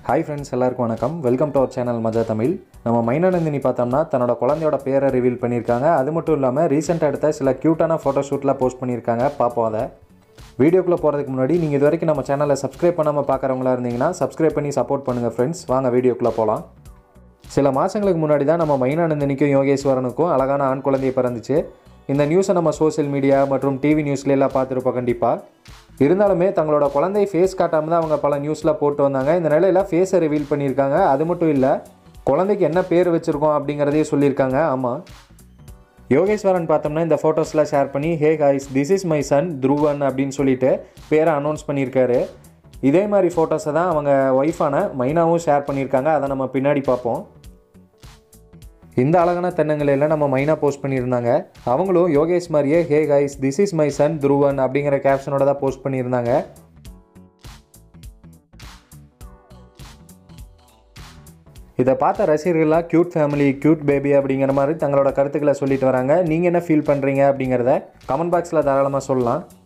hi friends எல்லாருக்கும் வணக்கம் welcome to our channel மஜா தமிழ் நம்ம மைனானந்தினி பார்த்தோம்னா தன்னோட குழந்தையோட பேரை ரிவீல் பண்ணியிருக்காங்க அது மட்டும் இல்லாமல் ரீசெண்டாக எடுத்த சில க்யூட்டான ஃபோட்டோ ஷூட்லாம் போஸ்ட் பண்ணியிருக்காங்க பார்ப்போம் அதை வீடியோக்குள்ளே போகிறதுக்கு முன்னாடி நீங்கள் இது வரைக்கும் நம்ம சேனலை சப்ஸ்கிரைப் பண்ணாமல் பார்க்குறவங்களா இருந்தீங்கன்னா சப்ஸ்கிரைப் பண்ணி சப்போர்ட் பண்ணுங்கள் ஃப்ரெண்ட்ஸ் வாங்க வீடியோக்குள்ளே போகலாம் சில மாதங்களுக்கு முன்னாடி தான் நம்ம மைனானந்தினிக்கும் யோகேஸ்வரனுக்கும் அழகான ஆண் குழந்தை பிறந்துச்சு இந்த நியூஸை நம்ம சோஷியல் மீடியா மற்றும் டிவி நியூஸ்ல எல்லாம் பார்த்துருப்போம் கண்டிப்பாக இருந்தாலுமே தங்களோட குழந்தை ஃபேஸ் காட்டாமல் தான் அவங்க பல நியூஸில் போட்டு வந்தாங்க இந்த நிலையில் ஃபேஸை ரிவீல் பண்ணியிருக்காங்க அது மட்டும் இல்லை குழந்தைக்கு என்ன பேர் வச்சுருக்கோம் அப்படிங்கிறதையும் சொல்லியிருக்காங்க ஆமாம் யோகேஸ்வரன் பார்த்தோம்னா இந்த ஃபோட்டோஸ்லாம் ஷேர் பண்ணி hey guys this is my son Dhruvan அப்படின்னு சொல்லிட்டு பேரை அனௌன்ஸ் பண்ணியிருக்காரு இதே மாதிரி ஃபோட்டோஸை தான் அவங்க ஒய்ஃபான மைனாவும் ஷேர் பண்ணியிருக்காங்க அதை நம்ம பின்னாடி பார்ப்போம் இந்த அழகான தென்னங்களையெல்லாம் நம்ம மைனா போஸ்ட் பண்ணியிருந்தாங்க அவங்களும் யோகேஷ் மாதிரியே hey guys this is my son Dhruvan அப்படிங்கிற கேப்ஷனோட தான் போஸ்ட் பண்ணியிருந்தாங்க இதை பார்த்த ரசிகர்கள்லாம் க்யூட் ஃபேமிலி க்யூட் பேபி அப்படிங்கிற மாதிரி தங்களோட கருத்துக்களை சொல்லிட்டு வராங்க நீங்கள் என்ன ஃபீல் பண்ணுறீங்க அப்படிங்கிறத கமெண்ட் பாக்ஸில் தாராளமாக சொல்லலாம்